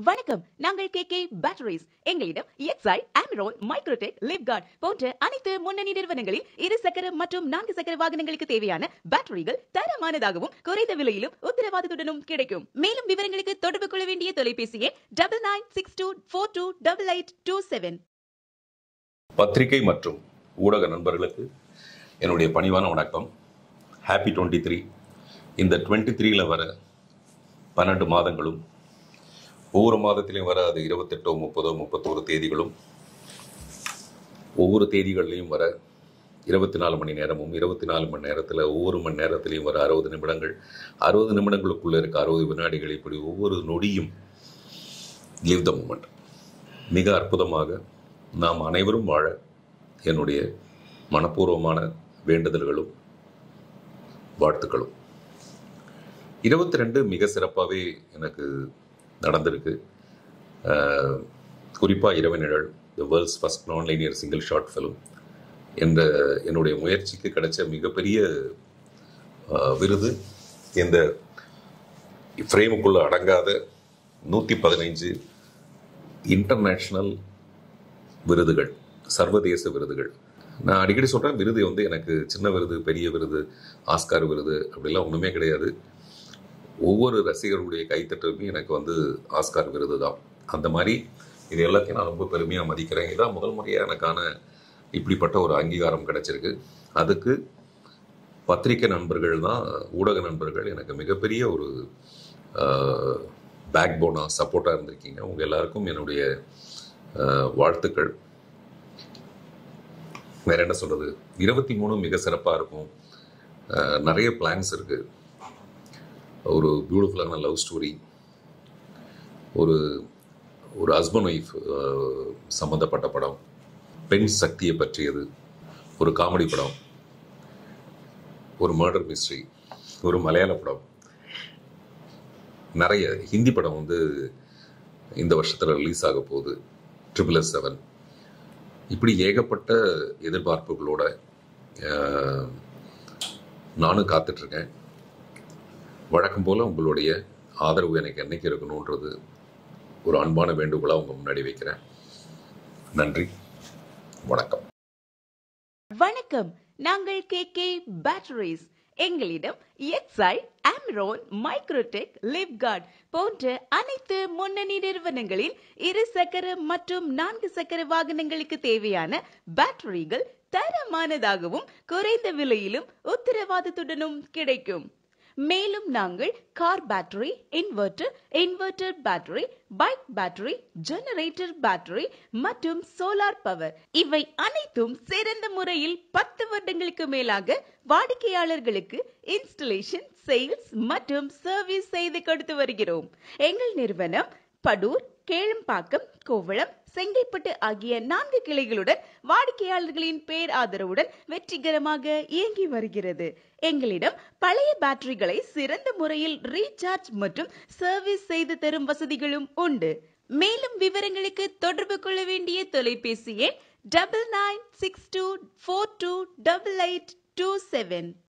வணக்கம் நாங்கள் K K batteries எங்களிடம் எக்ஸை ஆம்ரோன் மைக்ரோடெக் லிப்கார்ட் போன்ற அனைத்து முன்னணி நிறுவனங்களில் இரு சக்கர மற்றும் நான்கு சக்கர வாகனங்களுக்கு தேவையான பேட்டரிகள் தரமானதாகவும் குறைந்த விலையிலும் உத்தரவாதத்துடனும் கிடைக்கும் மேலும் விவரங்களுக்கு தொடர்பு கொள்ள வேண்டிய தொலைபேசி எண் double nine six two four two double eight two seven பத்திரிகை மற்றும் ஊடக நண்பர்களுக்கு என்னுடைய பணிவான வணக்கம் ஹாப்பி டுவெண்ட்டி த்ரீ இந்த டுவெண்ட்டி த்ரீல வர பன்னெண்டு மாதங்களும் ஒவ்வொரு மாதத்திலையும் வர அது இருபத்தெட்டோ முப்பதோ முப்பத்தோரு தேதிகளும் ஒவ்வொரு தேதிகள்லையும் வர இருபத்தி நாலு மணி நேரமும் இருபத்தி நாலு மணி நேரத்தில் ஒவ்வொரு மணி நேரத்திலையும் வர அறுபது நிமிடங்கள் அறுபது நிமிடங்களுக்குள்ளே இருக்க அறுபது வினாடிகள் இப்படி ஒவ்வொரு நொடியும் லிவ் த மூமெண்ட் மிக அற்புதமாக நாம் அனைவரும் வாழ என்னுடைய மனப்பூர்வமான வேண்டுதல்களும் வாழ்த்துக்களும் இருபத்தி ரெண்டு மிக சிறப்பாகவே எனக்கு நடந்திருக்கு குறிப்பாக Iravu Nizhal the world's first non linear single shot film என்ற என்னுடைய முயற்சிக்கு கிடைச்ச மிகப்பெரிய அஹ், விருது இந்த ஃப்ரேமுக்குள்ளே அடங்காத நூற்றி பதினைஞ்சு இன்டர்நேஷ்னல் விருதுகள் சர்வதேச விருதுகள் நான் அடிக்கடி சொல்கிறேன் விருது வந்து எனக்கு சின்ன விருது பெரிய விருது ஆஸ்கார் விருது அப்படிலாம் ஒன்றுமே கிடையாது ஒவ்வொரு ரசிகர்களுடைய கைத்தட்டலுமே எனக்கு வந்து ஆஸ்கார் விருது தான் அந்த மாதிரி இது எல்லாத்தையும் நான் ரொம்ப பெருமையாக மதிக்கிறேன் இதான் முதல் முறையாக எனக்கான இப்படிப்பட்ட ஒரு அங்கீகாரம் கிடைச்சிருக்கு அதுக்கு பத்திரிக்கை நண்பர்கள் தான் ஊடக நண்பர்கள் எனக்கு மிகப்பெரிய ஒரு பேக் போனாக சப்போர்ட்டாக இருந்திருக்கீங்க உங்கள் எல்லாருக்கும் என்னுடைய ஆஹ், வாழ்த்துக்கள் வேற என்ன சொல்றது இருபத்தி மூணு மிக சிறப்பாக இருக்கும் ஆஹ், நிறைய பிளான்ஸ் இருக்கு ஒரு பியூட்டிஃபுல்லான லவ் ஸ்டோரி ஒரு ஒரு ஹஸ்பண்ட் ஒய்ஃப் சம்மந்தப்பட்ட படம் பெண் சக்தியை பற்றியது ஒரு காமெடி படம் ஒரு மர்டர் மிஸ்ட்ரி ஒரு மலையாள படம் நிறைய ஹிந்தி படம் வந்து இந்த வருஷத்தில் ரிலீஸ் ஆக போகுது ட்ரிபிள் எஸ் செவன் இப்படி ஏகப்பட்ட எதிர்பார்ப்புகளோட ஆஹ், நானும் காத்துட்ருக்கேன் வழக்கம் போல் உங்களுடைய ஆதரவு எனக்கு என்னைக்கு இருக்கணுன்றது ஒரு அன்பான வேண்டுகோளாக உங்கள் முன்னாடி வைக்கிறேன் நன்றி வணக்கம் வணக்கம் நாங்கள் கே கே பேட்டரிஸ் எங்களிடம் எக்ஸை ஆம்ரோன் மைக்ரோடெக் லிப்கார்ட் போன்ற அனைத்து முன்னணி நிறுவனங்களில் இரு சக்கர மற்றும் நான்கு சக்கர வாகனங்களுக்கு தேவையான பேட்டரிகள் தரமானதாகவும் குறைந்த விலையிலும் உத்தரவாதத்துடனும் கிடைக்கும் மேலும் நாங்கள் car battery inverter inverter battery bike battery generator battery மற்றும் சோலார் பவர் இவை அனைத்தும் சிறந்த முறையில் பத்து வருடங்களுக்கு மேலாக வாடிக்கையாளர்களுக்கு இன்ஸ்டலேஷன் சேல்ஸ் மற்றும் சர்வீஸ் செய்து கொடுத்து வருகிறோம் எங்கள் நிறுவனம் படூர் கேளம்பாக்கம் கோவளம் செங்கைப்பட்டு ஆகிய நான்கு கிளைகளுடன் வாடிக்கையாளர்களின் பேர் ஆதரவுடன் வெற்றிகரமாக இயங்கி வருகிறது எங்களிடம் பழைய பேட்டரிகளை சிறந்த முறையில் ரீசார்ஜ் மற்றும் சர்வீஸ் செய்து தரும் வசதிகளும் உண்டு மேலும் விவரங்களுக்கு தொடர்பு கொள்ள வேண்டிய தொலைபேசி எண் double nine six two four two double eight two seven